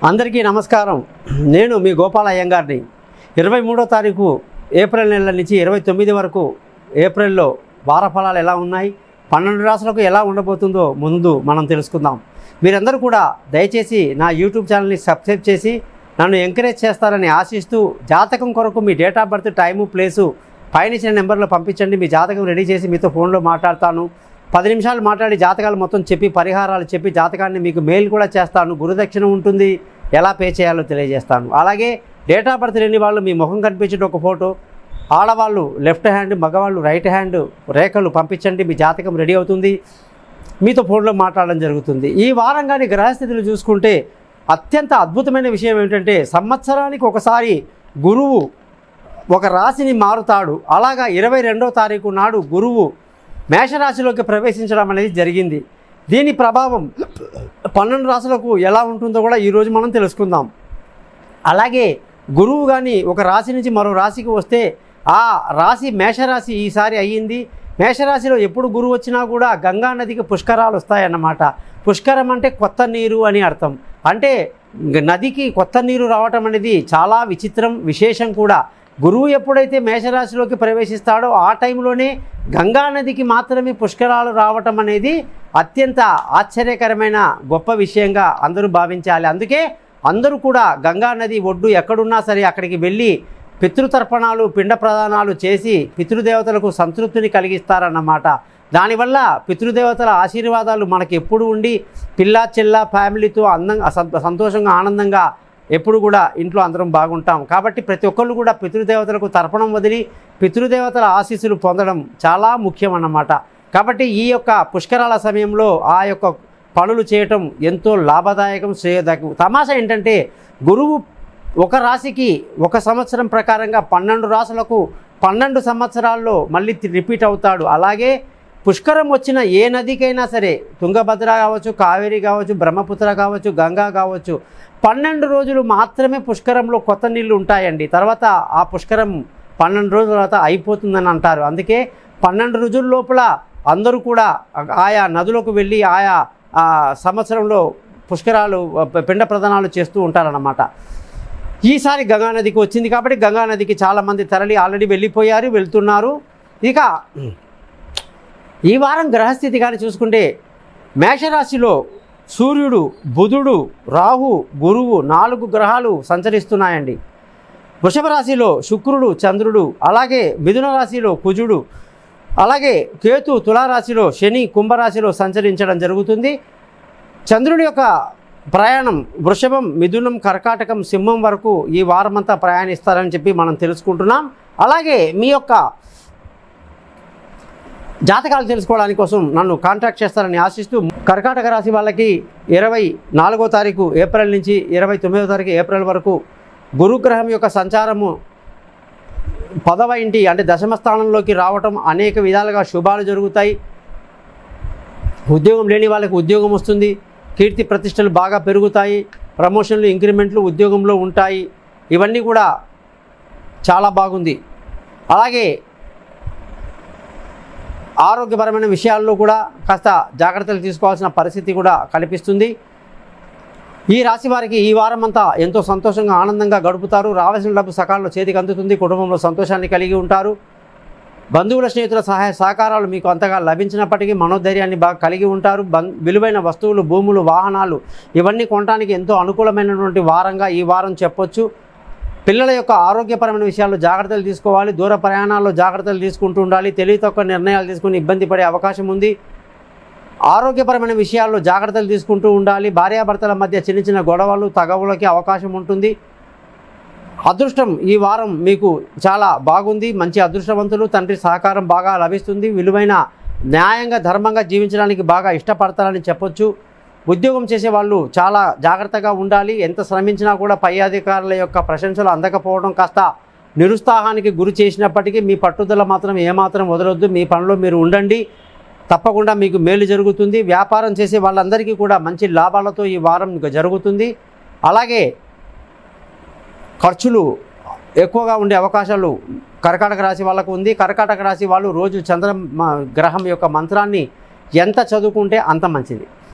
అందరికీ నమస్కారం నేను మీ గోపాల అయ్యంగారిని ఇరవై మూడో తారీఖు ఏప్రిల్ నెల నుంచి ఇరవై తొమ్మిది వరకు ఏప్రిల్లో వారఫలాలు ఎలా ఉన్నాయి పన్నెండు రాసులకు ఎలా ఉండబోతుందో ముందు మనం తెలుసుకుందాం మీరందరూ కూడా దయచేసి నా యూట్యూబ్ ఛానల్ని సబ్స్క్రైబ్ చేసి నన్ను ఎంకరేజ్ చేస్తారని ఆశిస్తూ జాతకం కొరకు మీ date of birth time place పైన ఇచ్చిన నెంబర్లో పంపించండి మీ జాతకం రెడీ చేసి మీతో ఫోన్లో మాట్లాడతాను పది నిమిషాలు మాట్లాడి జాతకాలు మొత్తం చెప్పి పరిహారాలు చెప్పి జాతకాన్ని మీకు మెయిల్ కూడా చేస్తాను గురుదక్షిణ ఉంటుంది ఎలా పే చేయాలో తెలియజేస్తాను అలాగే డేట్ ఆఫ్ బర్త్ లేని వాళ్ళు మీ ముఖం కనిపించిన ఒక ఫోటో ఆడవాళ్ళు లెఫ్ట్ హ్యాండ్ మగవాళ్ళు రైట్ హ్యాండ్ రేఖలు పంపించండి మీ జాతకం రెడీ అవుతుంది మీతో ఫోన్లో మాట్లాడడం జరుగుతుంది ఈ వారం కానీ గ్రహస్థితులు చూసుకుంటే అత్యంత అద్భుతమైన విషయం ఏమిటంటే సంవత్సరానికి ఒకసారి గురువు ఒక రాశిని మారుతాడు అలాగా ఇరవై రెండో తారీఖు నాడు గురువు మేషరాశిలోకి ప్రవేశించడం అనేది జరిగింది దీని ప్రభావం పన్నెండు రాశులకు ఎలా ఉంటుందో కూడా ఈరోజు మనం తెలుసుకుందాం అలాగే గురువు కానీ ఒక రాశి నుంచి మరో రాశికి వస్తే ఆ రాశి మేషరాశి ఈసారి అయ్యింది మేషరాశిలో ఎప్పుడు గురువు వచ్చినా కూడా గంగా నదికి పుష్కరాలు వస్తాయన్నమాట పుష్కరం అంటే కొత్త నీరు అని అర్థం అంటే గ- నదికి కొత్త నీరు రావటం అనేది చాలా విచిత్రం విశేషం కూడా గురువు ఎప్పుడైతే మేషరాశిలోకి ప్రవేశిస్తాడో ఆ టైంలోనే గంగా నదికి మాత్రమే పుష్కరాలు రావటం అనేది అత్యంత ఆశ్చర్యకరమైన గొప్ప విషయంగా అందరూ భావించాలి అందుకే అందరూ కూడా గంగా నది ఒడ్డు ఎక్కడున్నా సరే అక్కడికి వెళ్ళి పితృతర్పణాలు పిండ ప్రదానాలు చేసి పితృదేవతలకు సంతృప్తిని కలిగిస్తారన్నమాట దానివల్ల పితృదేవతల ఆశీర్వాదాలు మనకి ఎప్పుడు ఉండి పిల్ల చెల్ల ఫ్యామిలీతో అందంగా సంత- సంతోషంగా ఆనందంగా ఎప్పుడు కూడా ఇంట్లో అందరం బాగుంటాం కాబట్టి ప్రతి ఒక్కళ్ళు కూడా పితృదేవతలకు తర్పణం వదిలి పితృదేవతల ఆశీస్సులు పొందడం చాలా ముఖ్యం అన్నమాట కాబట్టి ఈ యొక్క పుష్కరాల సమయంలో ఆ యొక్క పనులు చేయటం ఎంతో లాభదాయకం శ్రేయదాయకం తమాషా ఏంటంటే గురువు ఒక రాశికి ఒక సంవత్సరం ప్రకారంగా పన్నెండు రాసులకు పన్నెండు సంవత్సరాల్లో మళ్ళీ తి- రిపీట్ అవుతాడు అలాగే పుష్కరం వచ్చిన ఏ నదికైనా సరే తుంగభద్ర కావచ్చు కావేరి కావచ్చు బ్రహ్మపుత్ర కావచ్చు గంగా కావచ్చు పన్నెండు రోజులు మాత్రమే పుష్కరంలో కొత్త నీళ్లు ఉంటాయండి తర్వాత ఆ పుష్కరం పన్నెండు రోజుల తర్వాత అయిపోతుందని అంటారు అందుకే పన్నెండు రోజుల లోపల అందరూ కూడా ఆయా నదులకు వెళ్ళి ఆయా ఆ, సంవత్సరంలో పుష్కరాలు ప- పిండ ప్రదానాలు చేస్తూ ఉంటారన్నమాట ఈసారి గంగా నదికి వచ్చింది కాబట్టి గంగా నదికి చాలామంది తరలి ఆల్రెడీ వెళ్ళిపోయారు వెళ్తున్నారు ఇక ఈ వారం గ్రహస్థితి కానీ చూసుకుంటే మేషరాశిలో సూర్యుడు బుధుడు రాహు గురువు నాలుగు గ్రహాలు సంచరిస్తున్నాయండి వృషభ రాశిలో శుక్రుడు చంద్రుడు అలాగే మిథున రాశిలో కుజుడు అలాగే కేతు తులారాశిలో శని కుంభరాశిలో సంచరించడం జరుగుతుంది చంద్రుడి యొక్క ప్రయాణం వృషభం మిథునం కర్కాటకం సింహం వరకు ఈ వారమంతా ప్రయాణిస్తారని చెప్పి మనం తెలుసుకుంటున్నాం అలాగే మీ యొక్క జాతకాలు తెలుసుకోవడానికి కోసం నన్ను కాంటాక్ట్ చేస్తారని ఆశిస్తూ కర్కాటక రాశి వాళ్ళకి ఇరవై నాలుగో తారీఖు ఏప్రిల్ నుంచి ఇరవై తొమ్మిదో తారీఖు ఏప్రిల్ వరకు గురుగ్రహం యొక్క సంచారము పదవ ఇంటి అంటే దశమ స్థానంలోకి రావటం అనేక విధాలుగా శుభాలు జరుగుతాయి ఉద్యోగం లేని వాళ్ళకి ఉద్యోగం వస్తుంది కీర్తి ప్రతిష్టలు బాగా పెరుగుతాయి ప్రమోషన్లు ఇంక్రిమెంట్లు ఉద్యోగంలో ఉంటాయి ఇవన్నీ కూడా చాలా బాగుంది అలాగే ఆరోగ్యపరమైన విషయాల్లో కూడా కాస్త జాగ్రత్తలు తీసుకోవాల్సిన పరిస్థితి కూడా కనిపిస్తుంది ఈ రాశి వారికి ఈ వారం అంతా ఎంతో సంతోషంగా ఆనందంగా గడుపుతారు రావాల్సిన డబ్బు సకాలంలో చేతికి అందుతుంది కుటుంబంలో సంతోషాన్ని కలిగి ఉంటారు బంధువుల స్నేహితుల సహాయ సహకారాలు మీకు అంతగా లభించినప్పటికీ మనోధైర్యాన్ని బాగా కలిగి ఉంటారు బం విలువైన వస్తువులు భూములు వాహనాలు ఇవన్నీ కొనడానికి ఎంతో అనుకూలమైనటువంటి వారంగా ఈ వారం చెప్పొచ్చు పిల్లల యొక్క ఆరోగ్యపరమైన విషయాల్లో జాగ్రత్తలు తీసుకోవాలి దూర ప్రయాణాల్లో జాగ్రత్తలు తీసుకుంటూ ఉండాలి తెలివి తక్కువ నిర్ణయాలు తీసుకుని ఇబ్బంది పడే అవకాశం ఉంది ఆరోగ్యపరమైన విషయాల్లో జాగ్రత్తలు తీసుకుంటూ ఉండాలి భార్యాభర్తల మధ్య చిన్న చిన్న గొడవలు తగవులకి అవకాశం ఉంటుంది అదృష్టం ఈ వారం మీకు చాలా బాగుంది మంచి అదృష్టవంతులు తండ్రి సహకారం బాగా లభిస్తుంది విలువైన న్యాయంగా ధర్మంగా జీవించడానికి బాగా ఇష్టపడతారని చెప్పొచ్చు ఉద్యోగం చేసే వాళ్ళు చాలా జాగ్రత్తగా ఉండాలి ఎంత శ్రమించినా కూడా పై అధికారుల యొక్క ప్రశంసలు అందకపోవడం కాస్త నిరుత్సాహానికి గురి చేసినప్పటికీ మీ పట్టుదల మాత్రం ఏమాత్రం వదలొద్దు మీ పనిలో మీరు ఉండండి తప్పకుండా మీకు మేలు జరుగుతుంది వ్యాపారం చేసే వాళ్ళందరికీ కూడా మంచి లాభాలతో ఈ వారం ఇంకా జరుగుతుంది అలాగే ఖర్చులు ఎక్కువగా ఉండే అవకాశాలు కర్కాటక రాశి వాళ్ళకు ఉంది కర్కాటక రాశి వాళ్ళు రోజు చంద్ర మ- గ్రహం యొక్క మంత్రాన్ని ఎంత చదువుకుంటే అంత మంచిది